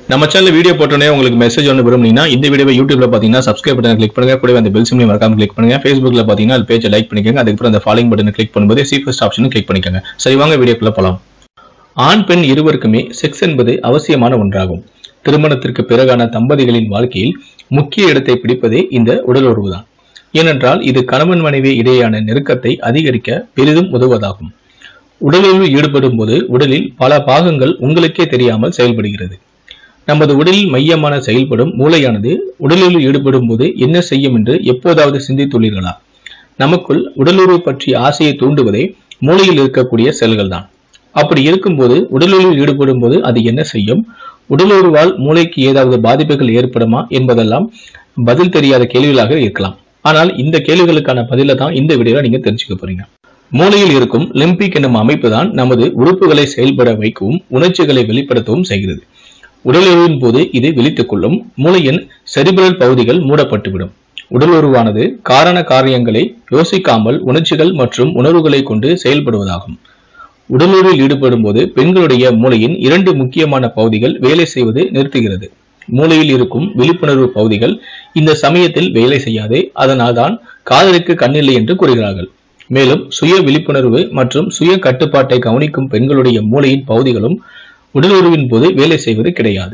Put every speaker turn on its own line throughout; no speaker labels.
நம்ம channel video போட்டோன்னே உங்களுக்கு மெசேஜ் ஒன்று விரும்புனீங்கன்னா இந்த வீடியோவை யூடியூப்ல பார்த்தீங்கன்னா சப்ஸ்கிரைப் பட்டன் கிளிக் பண்ணுங்க கூடவே அந்த பெல் சிம்லையும் மறக்காம கிளிக் பண்ணுங்க ஃபேஸ்புக்ல பார்த்தீங்கன்னா அது பேஜை லைக் பண்ணிக்கோங்க அதுக்கப்புறம் அந்த ஃபாலோயிங் பட்டனை கிளிக் பண்ணும்போது சி ஃபர்ஸ்ட் ஆப்ஷனும் கிளிக் பண்ணிக்கோங்க சரி வாங்க வீடியோக்குள்ள போலாம் ஆண் பெண் இருவருக்குமே செக்ஸ் என்பது அவசியமான ஒன்றாகும் திருமணத்திற்கு பிறகான தம்பதிகளின் வாழ்க்கையில் முக்கிய இடத்தை பிடிப்பதே இந்த உடல் உறவுதான் ஏனென்றால் இது கணவன் மனைவி இடையேயான நெருக்கத்தை அதிகரிக்க பெரிதும் உதவுவதாகும் உடலுறவில் ஈடுபடும் போது உடலில் பல பாகங்கள் உங்களுக்கே தெரியாமல் செயல்படுகிறது நமது உடலில் மையமான செயல்படும் மூளையானது உடலில் ஈடுபடும் போது என்ன செய்யும் என்று எப்போதாவது சிந்தித்துள்ளீர்களா நமக்குள் உடலுறவு பற்றிய ஆசையை தூண்டுவதே மூளையில் இருக்கக்கூடிய செல்கள் தான் அப்படி இருக்கும்போது உடலுறவில் ஈடுபடும் போது அது என்ன செய்யும் உடலுறவால் மூளைக்கு ஏதாவது பாதிப்புகள் ஏற்படுமா என்பதெல்லாம் பதில் தெரியாத கேள்விகளாக இருக்கலாம் ஆனால் இந்த கேள்விகளுக்கான பதிலை தான் இந்த வீடியோல நீங்க தெரிஞ்சுக்க போறீங்க மூளையில் இருக்கும் லிம்பிக் என்னும் அமைப்பு தான் நமது உறுப்புகளை செயல்பட வைக்கவும் உணர்ச்சிகளை வெளிப்படுத்தவும் செய்கிறது உடலுறவின் போது இது விழித்துக் கொள்ளும் மூளையின் செரிபிரல் பகுதிகள் மூடப்பட்டுவிடும் உடல் உருவானது காரண காரியங்களை யோசிக்காமல் உணர்ச்சிகள் மற்றும் உணர்வுகளை கொண்டு செயல்படுவதாகும் உடலுறவில் ஈடுபடும் போது பெண்களுடைய மூளையின் இரண்டு முக்கியமான பகுதிகள் வேலை செய்வது நிறுத்துகிறது மூளையில் இருக்கும் விழிப்புணர்வு பகுதிகள் இந்த சமயத்தில் வேலை செய்யாது அதனால்தான் காதலுக்கு கண்ணில்லை என்று கூறுகிறார்கள் மேலும் சுய விழிப்புணர்வு மற்றும் சுய கட்டுப்பாட்டை கவனிக்கும் பெண்களுடைய மூளையின் பகுதிகளும் உடலுறவின் போது வேலை செய்வது கிடையாது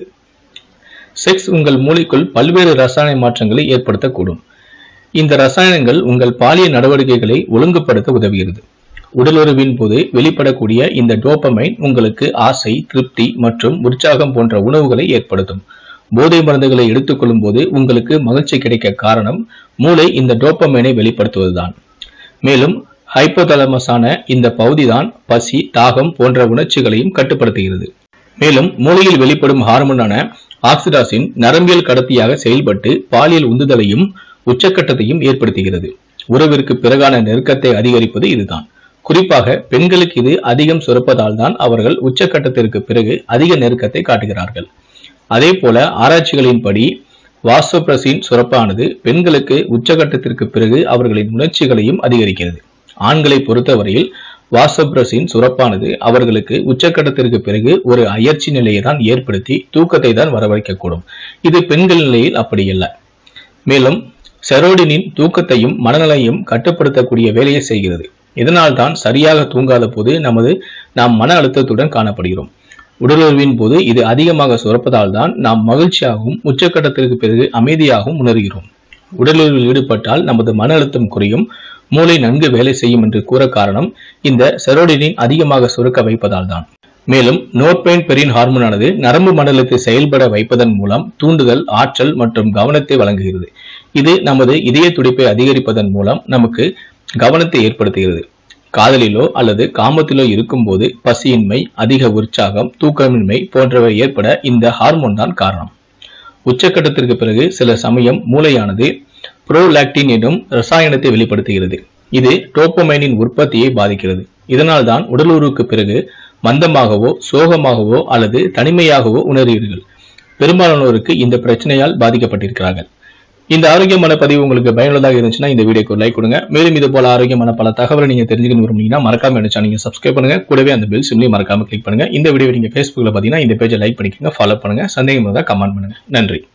செக்ஸ் உங்கள் மூளைக்குள் பல்வேறு ரசாயன மாற்றங்களை ஏற்படுத்தக்கூடும் இந்த ரசாயனங்கள் உங்கள் பாலியல் நடவடிக்கைகளை ஒழுங்குபடுத்த உதவுகிறது உடலுறவின் போது வெளிப்படக்கூடிய இந்த டோபமைன் உங்களுக்கு ஆசை திருப்தி மற்றும் உற்சாகம் போன்ற உணவுகளை ஏற்படுத்தும் போதை மருந்துகளை எடுத்துக்கொள்ளும் போது உங்களுக்கு மகிழ்ச்சி கிடைக்க காரணம் மூளை இந்த டோபமைனை வெளிப்படுத்துவதுதான் மேலும் ஹைப்போதலமஸான இந்த பகுதிதான் பசி தாகம் போன்ற உணர்ச்சிகளையும் கட்டுப்படுத்துகிறது மேலும் மூளையில் வெளிப்படும் ஹார்மோனான ஆக்சிடாசின் நரம்பியல் கடத்தியாக செயல்பட்டு பாலியல் உந்துதலையும் உச்சக்கட்டத்தையும் ஏற்படுத்துகிறது உறவிற்கு பிறகான நெருக்கத்தை அதிகரிப்பது இதுதான் குறிப்பாக பெண்களுக்கு இது அதிகம் சுரப்பதால் தான் அவர்கள் உச்சக்கட்டத்திற்கு பிறகு அதிக நெருக்கத்தை காட்டுகிறார்கள் அதே போல ஆராய்ச்சிகளின்படி வாசோப்ரசின் சுரப்பானது பெண்களுக்கு உச்சகட்டத்திற்கு பிறகு அவர்களின் உணர்ச்சிகளையும் அதிகரிக்கிறது ஆண்களை பொறுத்தவரையில் வாசோப்ரசின் சுரப்பானது அவர்களுக்கு உச்சக்கட்டத்திற்கு பிறகு ஒரு அயற்சி நிலையை தான் ஏற்படுத்தி தூக்கத்தை தான் வரவழைக்கக்கூடும் இது பெண்கள் நிலையில் அப்படி இல்லை மேலும் செரோடினின் தூக்கத்தையும் மனநலையும் கட்டுப்படுத்தக்கூடிய வேலையை செய்கிறது இதனால் தான் சரியாக தூங்காத போது நமது நாம் மன அழுத்தத்துடன் காணப்படுகிறோம் உடலுறவின் போது இது அதிகமாக சுரப்பதால் தான் நாம் மகிழ்ச்சியாகவும் உச்சக்கட்டத்திற்கு பிறகு அமைதியாகவும் உணர்கிறோம் உடலுறவில் ஈடுபட்டால் நமது மன அழுத்தம் குறையும் மூளை நன்கு வேலை செய்யும் என்று கூற காரணம் இந்த செரோடினின் அதிகமாக சுரக்க வைப்பதால் தான் மேலும் நோர்பெயின் பெரின் ஹார்மோனானது நரம்பு மண்டலத்தை செயல்பட வைப்பதன் மூலம் தூண்டுதல் ஆற்றல் மற்றும் கவனத்தை வழங்குகிறது இது நமது இதய துடிப்பை அதிகரிப்பதன் மூலம் நமக்கு கவனத்தை ஏற்படுத்துகிறது காதலிலோ அல்லது காமத்திலோ இருக்கும்போது பசியின்மை அதிக உற்சாகம் தூக்கமின்மை போன்றவை ஏற்பட இந்த ஹார்மோன் தான் காரணம் உச்சக்கட்டத்திற்கு பிறகு சில சமயம் மூளையானது புரோலாக்டின் எனும் ரசாயனத்தை வெளிப்படுத்துகிறது இது டோப்பமைனின் உற்பத்தியை பாதிக்கிறது இதனால் தான் உடலுறவுக்கு பிறகு மந்தமாகவோ சோகமாகவோ அல்லது தனிமையாகவோ உணர்கிறீர்கள் பெரும்பாலானோருக்கு இந்த பிரச்சனையால் பாதிக்கப்பட்டிருக்கிறார்கள் இந்த ஆரோக்கியமான பதிவு உங்களுக்கு பயனுள்ளதாக இருந்துச்சுன்னா இந்த வீடியோக்கு லைக் கொடுங்க மேலும் இது போல ஆரோக்கியமான பல தகவலை நீங்க தெரிஞ்சுக்கணும் விரும்புனீங்கன்னா மறக்காம என்ன நீங்க சப்ஸ்கிரைப் பண்ணுங்க கூடவே அந்த பெல் சிம்லையும் மறக்காம கிளிக் பண்ணுங்க இந்த வீடியோ நீங்க Facebookல பாத்தீங்கன்னா இந்த பேஜை லைக் பண்ணிக்கோங்க ஃபாலோ பண்ணுங்க சந்தேகம் இருந்தால் கமெண்ட் பண்ணுங்க நன்றி